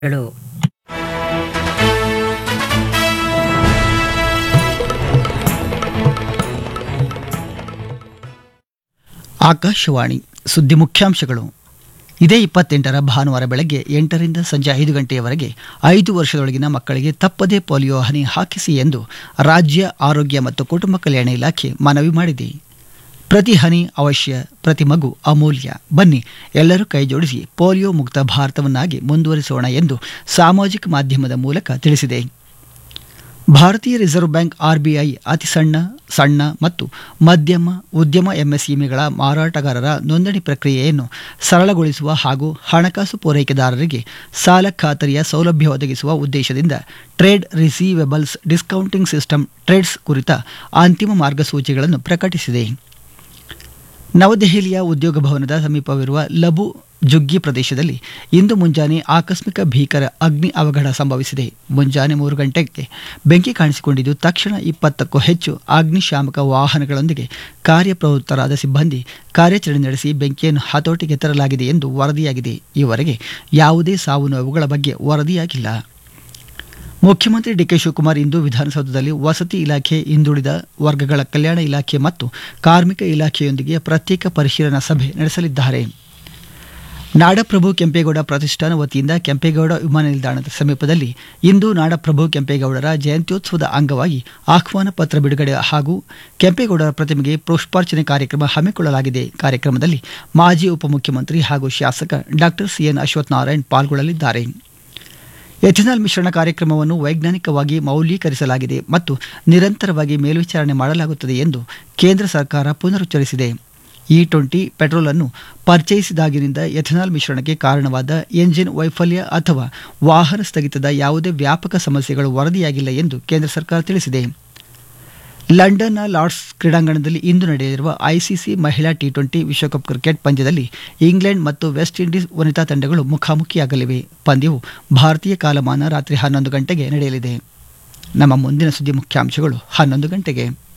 ಗಳು ಆಕಾಶವಾಣಿ ಸುದ್ದಿ ಮುಖ್ಯಾಂಶಗಳು ಇದೇ ಇಪ್ಪತ್ತೆಂಟರ ಭಾನುವಾರ ಬೆಳಗ್ಗೆ ಎಂಟರಿಂದ ಸಂಜೆ ಐದು ಗಂಟೆಯವರೆಗೆ ಐದು ವರ್ಷದೊಳಗಿನ ಮಕ್ಕಳಿಗೆ ತಪ್ಪದೇ ಪೋಲಿಯೋ ಹನಿ ಹಾಕಿಸಿ ಎಂದು ರಾಜ್ಯ ಆರೋಗ್ಯ ಮತ್ತು ಕುಟುಂಬ ಕಲ್ಯಾಣ ಇಲಾಖೆ ಮನವಿ ಮಾಡಿದೆ ಪ್ರತಿ ಹನಿ ಅವಶ್ಯ ಪ್ರತಿ ಮಗು ಅಮೂಲ್ಯ ಬನ್ನಿ ಎಲ್ಲರೂ ಕೈ ಜೋಡಿಸಿ ಪೋಲಿಯೋ ಮುಕ್ತ ಭಾರತವನ್ನಾಗಿ ಮುಂದುವರಿಸೋಣ ಎಂದು ಸಾಮಾಜಿಕ ಮಾಧ್ಯಮದ ಮೂಲಕ ತಿಳಿಸಿದೆ ಭಾರತೀಯ ರಿಸರ್ವ್ ಬ್ಯಾಂಕ್ ಆರ್ಬಿಐ ಅತಿ ಸಣ್ಣ ಸಣ್ಣ ಮತ್ತು ಮಧ್ಯಮ ಉದ್ಯಮ ಎಂಎಸ್ಇಎಂಗಳ ಮಾರಾಟಗಾರರ ನೋಂದಣಿ ಪ್ರಕ್ರಿಯೆಯನ್ನು ಸರಳಗೊಳಿಸುವ ಹಾಗೂ ಹಣಕಾಸು ಪೂರೈಕೆದಾರರಿಗೆ ಸಾಲ ಖಾತರಿಯ ಸೌಲಭ್ಯ ಒದಗಿಸುವ ಉದ್ದೇಶದಿಂದ trade receivables discounting system trades ಕುರಿತ ಅಂತಿಮ ಮಾರ್ಗಸೂಚಿಗಳನ್ನು ಪ್ರಕಟಿಸಿದೆ ನವದೆಹಲಿಯ ಉದ್ಯೋಗ ಭವನದ ಸಮೀಪವಿರುವ ಲಬು ಜುಗ್ಗಿ ಪ್ರದೇಶದಲ್ಲಿ ಇಂದು ಮುಂಜಾನೆ ಆಕಸ್ಮಿಕ ಭೀಕರ ಅಗ್ನಿ ಅವಘಡ ಸಂಭವಿಸಿದೆ ಮುಂಜಾನೆ ಮೂರು ಗಂಟೆಗೆ ಬೆಂಕಿ ಕಾಣಿಸಿಕೊಂಡಿದ್ದು ತಕ್ಷಣ ಇಪ್ಪತ್ತಕ್ಕೂ ಹೆಚ್ಚು ಅಗ್ನಿಶಾಮಕ ವಾಹನಗಳೊಂದಿಗೆ ಕಾರ್ಯಪ್ರವೃತ್ತರಾದ ಸಿಬ್ಬಂದಿ ಕಾರ್ಯಾಚರಣೆ ನಡೆಸಿ ಬೆಂಕಿಯನ್ನು ಹತೋಟಿಗೆ ತರಲಾಗಿದೆ ಎಂದು ವರದಿಯಾಗಿದೆ ಈವರೆಗೆ ಯಾವುದೇ ಸಾವು ನೋವುಗಳ ಬಗ್ಗೆ ವರದಿಯಾಗಿಲ್ಲ ಮುಖ್ಯಮಂತ್ರಿ ಡಿಕೆ ಶಿವಕುಮಾರ್ ಇಂದು ವಿಧಾನಸೌಧದಲ್ಲಿ ವಸತಿ ಇಲಾಖೆ ಹಿಂದುಳಿದ ವರ್ಗಗಳ ಕಲ್ಯಾಣ ಇಲಾಖೆ ಮತ್ತು ಕಾರ್ಮಿಕ ಇಲಾಖೆಯೊಂದಿಗೆ ಪ್ರತ್ಯೇಕ ಪರಿಶೀಲನಾ ಸಭೆ ನಡೆಸಲಿದ್ದಾರೆ ನಾಡಪ್ರಭು ಕೆಂಪೇಗೌಡ ಪ್ರತಿಷ್ಠಾನ ವತಿಯಿಂದ ಕೆಂಪೇಗೌಡ ವಿಮಾನ ನಿಲ್ದಾಣದ ಸಮೀಪದಲ್ಲಿ ಇಂದು ನಾಡಪ್ರಭು ಕೆಂಪೇಗೌಡರ ಜಯಂತ್ಯೋತ್ಸವದ ಅಂಗವಾಗಿ ಆಹ್ವಾನ ಪತ್ರ ಬಿಡುಗಡೆ ಹಾಗೂ ಕೆಂಪೇಗೌಡರ ಪ್ರತಿಮೆಗೆ ಪುಷ್ಪಾರ್ಚನೆ ಕಾರ್ಯಕ್ರಮ ಹಮ್ಮಿಕೊಳ್ಳಲಾಗಿದೆ ಕಾರ್ಯಕ್ರಮದಲ್ಲಿ ಮಾಜಿ ಉಪಮುಖ್ಯಮಂತ್ರಿ ಹಾಗೂ ಶಾಸಕ ಡಾಕ್ಟರ್ ಸಿಎನ್ ಅಶ್ವತ್ಥನಾರಾಯಣ್ ಪಾಲ್ಗೊಳ್ಳಲಿದ್ದಾರೆ ಎಥೆನಾಲ್ ಮಿಶ್ರಣ ಕಾರ್ಯಕ್ರಮವನ್ನು ವೈಜ್ಞಾನಿಕವಾಗಿ ಮೌಲ್ಯೀಕರಿಸಲಾಗಿದೆ ಮತ್ತು ನಿರಂತರವಾಗಿ ಮೇಲ್ವಿಚಾರಣೆ ಮಾಡಲಾಗುತ್ತದೆ ಎಂದು ಕೇಂದ್ರ ಸರ್ಕಾರ ಪುನರುಚ್ಚರಿಸಿದೆ ಇ ಟ್ವೆಂಟಿ ಪೆಟ್ರೋಲ್ ಅನ್ನು ಪರಿಚಯಿಸಿದಾಗಿನಿಂದ ಎಥೆನಾಲ್ ಮಿಶ್ರಣಕ್ಕೆ ಕಾರಣವಾದ ಎಂಜಿನ್ ವೈಫಲ್ಯ ಅಥವಾ ವಾಹನ ಸ್ಥಗಿತದ ಯಾವುದೇ ವ್ಯಾಪಕ ಸಮಸ್ಯೆಗಳು ವರದಿಯಾಗಿಲ್ಲ ಎಂದು ಕೇಂದ್ರ ಸರ್ಕಾರ ತಿಳಿಸಿದೆ ಲಂಡನ್ನ ಲಾರ್ಡ್ಸ್ ಕ್ರೀಡಾಂಗಣದಲ್ಲಿ ಇಂದು ನಡೆಯಲಿರುವ ಐಸಿಸಿ ಮಹಿಳಾ ಟಿ ಟ್ವೆಂಟಿ ವಿಶ್ವಕಪ್ ಕ್ರಿಕೆಟ್ ಪಂದ್ಯದಲ್ಲಿ ಇಂಗ್ಲೆಂಡ್ ಮತ್ತು ವೆಸ್ಟ್ ಇಂಡೀಸ್ ವನಿತಾ ತಂಡಗಳು ಮುಖಾಮುಖಿಯಾಗಲಿವೆ ಪಂದ್ಯವು ಭಾರತೀಯ ಕಾಲಮಾನ ರಾತ್ರಿ ಹನ್ನೊಂದು ಗಂಟೆಗೆ ನಡೆಯಲಿದೆ ನಮ್ಮ ಮುಂದಿನ ಸುದ್ದಿ ಮುಖ್ಯಾಂಶಗಳು ಹನ್ನೊಂದು ಗಂಟೆಗೆ